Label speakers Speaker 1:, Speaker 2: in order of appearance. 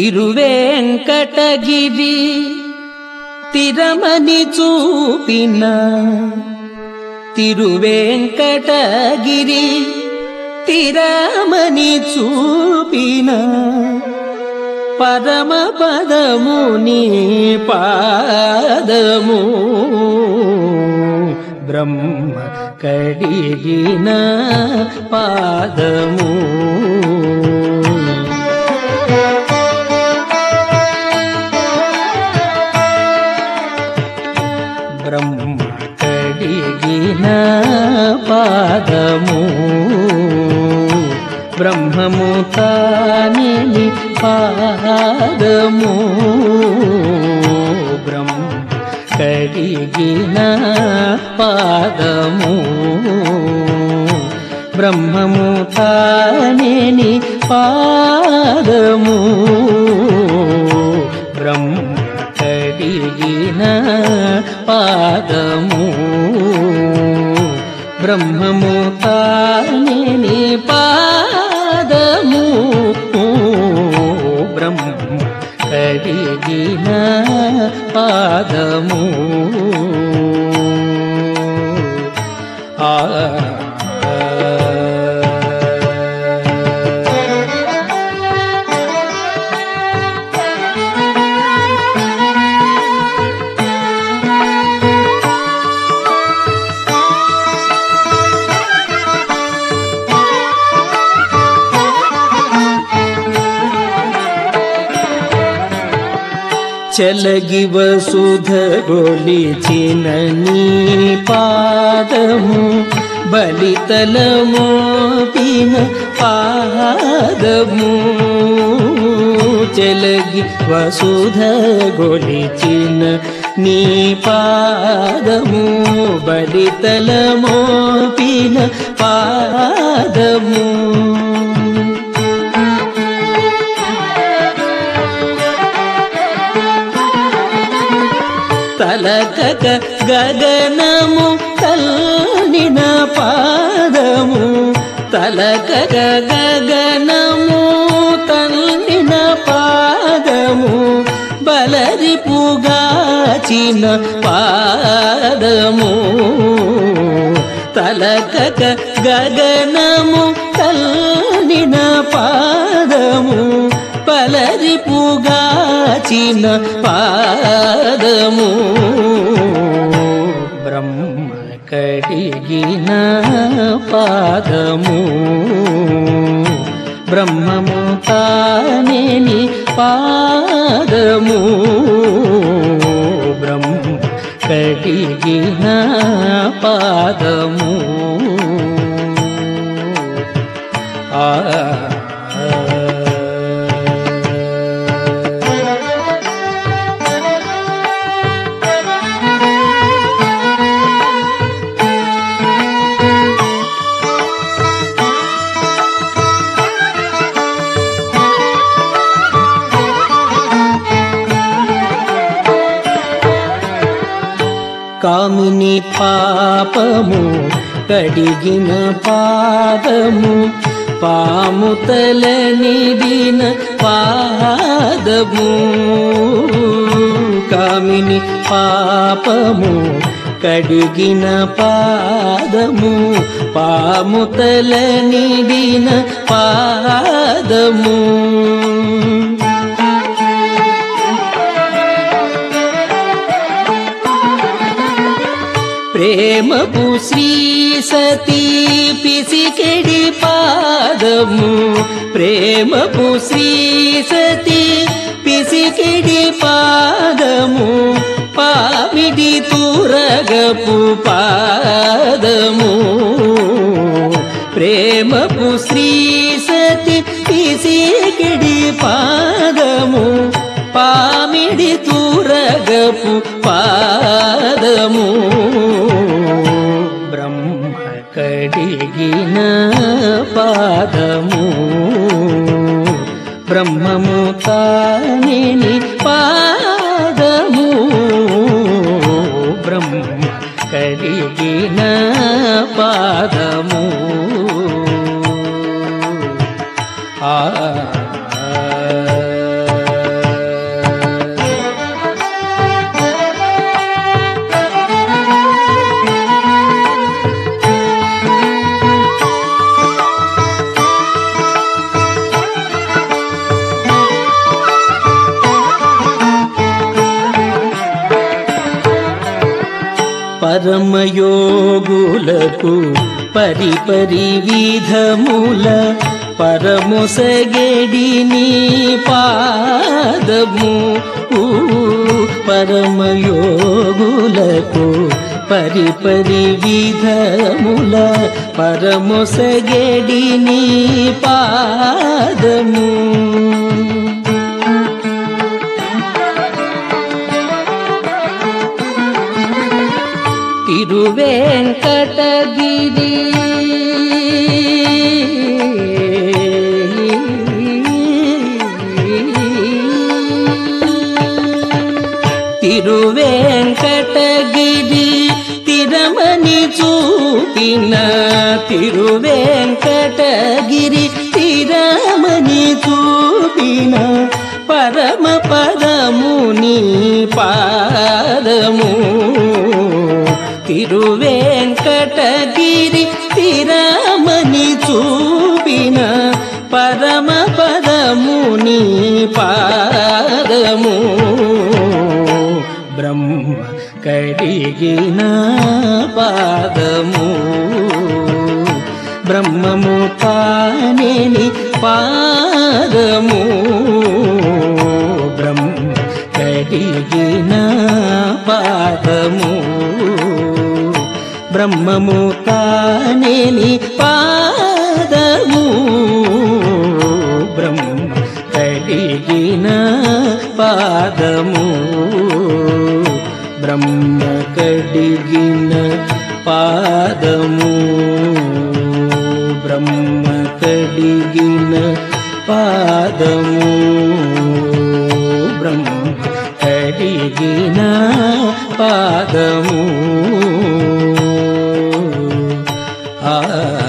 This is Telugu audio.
Speaker 1: తిరువేంకటగిరి తిరమని చూపిన తిరువేంకటగిరి తిరమని చూపిన పరమ పదముని పాదము బ్రహ్మ కడిగిన పాదము బ్రహ్మ కడిగిన పాదము బ్రహ్మము తాని పాదము బ్రహ్మ కడిగిన పాదము బ్రహ్మము తాని పాదము బ్రహ్మ కడిగిన పాదము బ్రహ్మము తాని పాదము బ్రహ్మ కడిగిన పాదము ఆ చలగి వసుధ గొలిచిన నీ పాదము బలితలమో పిన పాదము చలగి వసుధ గొలిచిన నీ పాదము బలితలమో పిన పాదము తలకక గగనము తల్లిన పాదము తలకక గగనము తల్లిన పాదము బలరి పుగాచిన పాదము తలకక గగనము తల్లిన పాదము పలరి పుగాచిన పాదము బ్రహ్మ కడిగిన పాదము బ్రహ్మము తానేని పాదము బ్రహ్మ కడిగిన పాదము ఆ కామిని పాపము కడిగిన పాదము పాము తల నిడిన పాదము కామిని పాపము కడిగిన పాదము పాము తల నిడిన పాదము ప్రేమపు శ్రీ సతీ పిసికెడి పాదము ప్రేమపు శ్రీ సతీ పిసికెడి పాదము పామిడి తురగపు పాదము ప్రేమపు శ్రీ సతి పిసికిడి పాదము పామిడి తురగపు పాదము బ్రహ్మ కడిగిన పాదము బ్రహ్మము తానిని పాదము బ్రహ్మ కడిగిన పాదము ఆ పరమయోగులకు పరిపరి విధముల పరమొసగడి నీ పాదము పరమయోగులకు పరిపరి విధముల పరమొసగడి నీ పాదము తిరువేంకటగిరి తిరువేంకటగిరి తిరమని చూపిన తిరువేంకటగిరి తిరమని చూపిన పరమ పదముని పాదము తిరువేంకటగిరి తిరమని చూపిన పరమ పదముని పాదము బ్రహ్మ కడిగిన పాదము బ్రహ్మము తానేని పాదము బ్రహ్మ కడిగిన పాదము బ్రహ్మము తానేని పాదము బ్రహ్మ కడిగిన పాదము బ్రహ్మ కడిగిన పాదము బ్రహ్మ కడిగిన పాదము బ్రహ్మ కడిగిన పాదము ఆ